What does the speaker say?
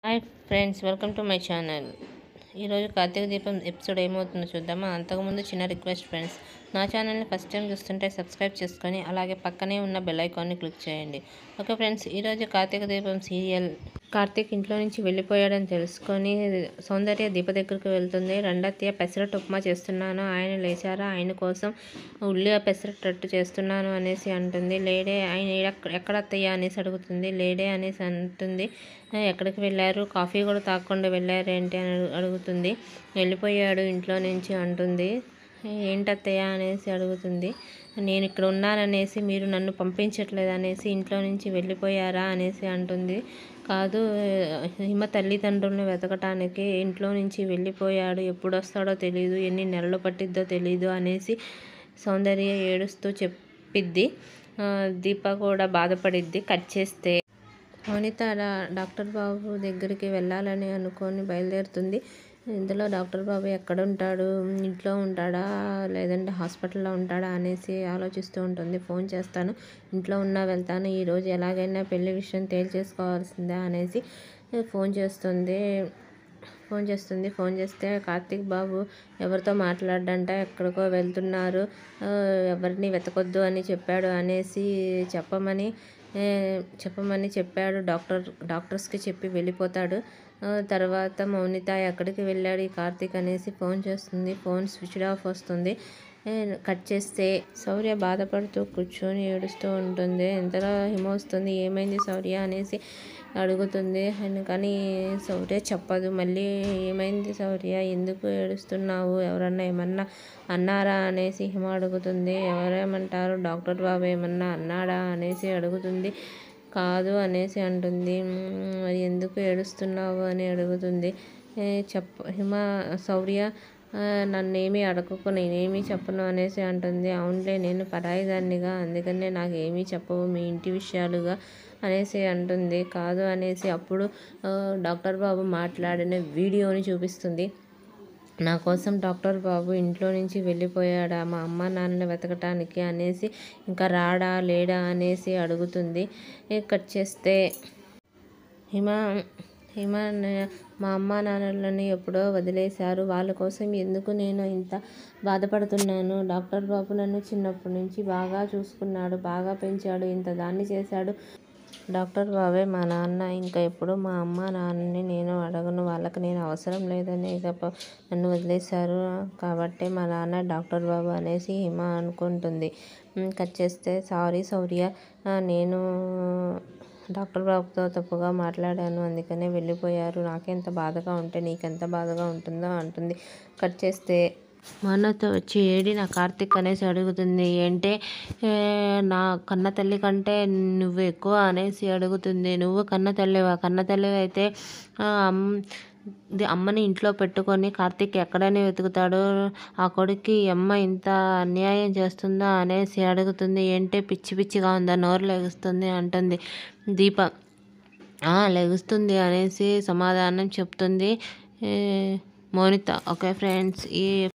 hi friends welcome to my channel ఈరోజు కార్తీక దీపం episode ఏమవుతుందో చూద్దామా అంతకుముందు చిన్న రిక్వెస్ట్ ఫ్రెండ్స్ నా ఛానల్ని ఫస్ట్ టైం చూస్తుంటే సబ్స్క్రైబ్ చేసుకొని అలాగే పక్కనే ఉన్న బెల్ ఐకాన్ని క్లిక్ చేయండి ఓకే ఫ్రెండ్స్ ఈరోజు కార్తీక దీపం సీరియల్ కార్తీక్ ఇంట్లో నుంచి వెళ్ళిపోయాడని తెలుసుకొని సౌందర్య దీప దగ్గరికి వెళ్తుంది రెండత్తయ్య పెసరట్టు ఉప్మా చేస్తున్నాను ఆయన లేచారా ఆయన కోసం ఉల్లి పెసరట్టు చేస్తున్నాను అనేసి అంటుంది లేడే ఆయన ఎక్కడ- ఎక్కడ అత్తయ్య అనేసి అడుగుతుంది లేడే అనేసి అంటుంది "ఆ, ఎక్కడికి వెళ్ళారు కాఫీ కూడా తాగకుండా వెళ్ళారేంటి అని అడుగు- అడుగుతుంది వెళ్ళిపోయాడు ఇంట్లో నుంచి అంటుంది ఏంటత్తయ్య అనేసి అడుగుతుంది నేను ఇక్కడ ఉన్నాననేసి మీరు నన్ను పంపించట్లేదు అనేసి ఇంట్లో నుంచి వెళ్ళిపోయారా అనేసి అంటుంది కాదు హిమ తల్లిదండ్రులను వెతకటానికి ఇంట్లో నుంచి వెళ్ళిపోయాడు ఎప్పుడు వస్తాడో తెలియదు ఎన్ని నెలలు పట్టిద్దో తెలియదు అనేసి సౌందర్య ఏడుస్తూ చెప్పిద్ది ఆ, దీప కూడా బాధపడిద్ది కట్ చేస్తే వనిత డా- డాక్టర్ బాబు దగ్గరికి వెళ్ళాలని అనుకొని బయలుదేరుతుంది ఇందులో డాక్టర్ బాబు ఎక్కడ ఉంటాడు ఇంట్లో ఉంటాడా లేదంటే హాస్పిటల్లో ఉంటాడా అనేసి ఆలోచిస్తూ ఉంటుంది ఫోన్ చేస్తాను ఇంట్లో ఉన్నా వెళ్తాను ఈరోజు ఎలాగైనా పెళ్లి విషయం తేల్చేసుకోవాల్సిందే అనేసి ఫోన్ చేస్తుంది ఫోన్ చేస్తుంది ఫోన్ చేస్తే కార్తీక్ బాబు ఎవరితో మాట్లాడంట ఎక్కడికో వెళ్తున్నారు ఆ, ఎవరిని వెతకొద్దు అని చెప్పాడు అనేసి చెప్పమని ఏ, చెప్పమని చెప్పాడు డాక్టర్ డాక్టర్స్కి చెప్పి వెళ్ళిపోతాడు ఆ, తర్వాత మౌనిత ఎక్కడికి వెళ్ళాడు ఈ కార్తీక్ అనేసి ఫోన్ చేస్తుంది ఫోన్ స్విచ్ ఆఫ్ వస్తుంది ఏ, కట్ చేస్తే శౌర్య బాధపడుతూ కూర్చొని ఏడుస్తూ ఉంటుంది ఎంతలో హిమ వస్తుంది ఏమైంది శౌర్య అనేసి అడుగుతుంది అని కానీ శౌర్య చెప్పదు మళ్ళీ ఏమైంది శౌర్య ఎందుకు ఏడుస్తున్నావు ఎవరన్నా ఏమన్నా అన్నారా అనేసి హిమ అడుగుతుంది ఎవరేమంటారు డాక్టర్ బాబు ఏమన్నా అన్నాడా అనేసి అడుగుతుంది కాదు అనేసి అంటుంది "మ్మ్, మరి ఎందుకు ఏడుస్తున్నావు అని అడుగుతుంది "ఏ, చెప్ప హిమ శౌర్య "ఆ, నన్నేమీ అడగకు నేనేమీ చెప్పను అనేసి అంటుంది అవునులే నేను పరాయిదాన్నిగా అందుకనే నాకు ఏమీ చెప్పవు మీ ఇంటి విషయాలుగా అనేసి అంటుంది కాదు అనేసి అప్పుడు ఆ, డాక్టర్ బాబు మాట్లాడిన వీడియోని చూపిస్తుంది నా కోసం డాక్టర్ బాబు ఇంట్లో నుంచి వెళ్ళిపోయాడా మా అమ్మ నాన్నని వెతకటానికి అనేసి ఇంకా రాడా లేడా అనేసి అడుగుతుంది ఏ, కట్ చేస్తే హిమ హిమ న- మా అమ్మ నాన్నలని ఎప్పుడో వదిలేశారు వాళ్ళ కోసం ఎందుకు నేను ఇంత బాధపడుతున్నాను డాక్టర్ బాబు నన్ను చిన్నప్పటి నుంచి బాగా చూసుకున్నాడు బాగా పెంచాడు ఇంత దాన్ని చేశాడు డాక్టర్ బాబే మా నాన్న ఇంకా ఎప్పుడు మా అమ్మ నాన్నని నేను అడగను వాళ్ళకి నేను అవసరం లేదని ఇక ప- నన్ను వదిలేశారు కాబట్టి మా నాన్న డాక్టర్ బాబు అనేసి హిమ అనుకుంటుంది ఉమ్, కట్ చేస్తే సారీ శౌర్య ఆ, నేను డాక్టర్ బాబుతో తప్పుగా మాట్లాడాను అందుకనే వెళ్ళిపోయారు నాకెంత బాధగా ఉంటే నీకెంత బాధగా ఉంటుందో అంటుంది కట్ చేస్తే మనతో వచ్చి ఏడి నా కార్తిక్ అనేసి అడుగుతుంది ఏంటే ఏ, నా కన్న తల్లి కంటే నువ్వు ఎక్కువ అనేసి అడుగుతుంది నువ్వు కన్న తల్లివా కన్న తల్లి అయితే ఆ, అమ్- ఇది అమ్మని ఇంట్లో పెట్టుకొని కార్తీక్ ఎక్కడని వెతుకుతాడు ఆ కొడుక్కి ఈ అమ్మ ఇంత అన్యాయం చేస్తుందా అనేసి అడుగుతుంది ఏంటే పిచ్చి పిచ్చిగా ఉందా నోరు లెగుస్తుంది అంటుంది దీప "ఆ, లెగుస్తుంది అనేసి సమాధానం చెప్తుంది ఏ, మౌనిత ఓకే ఫ్రెండ్స్ ఈ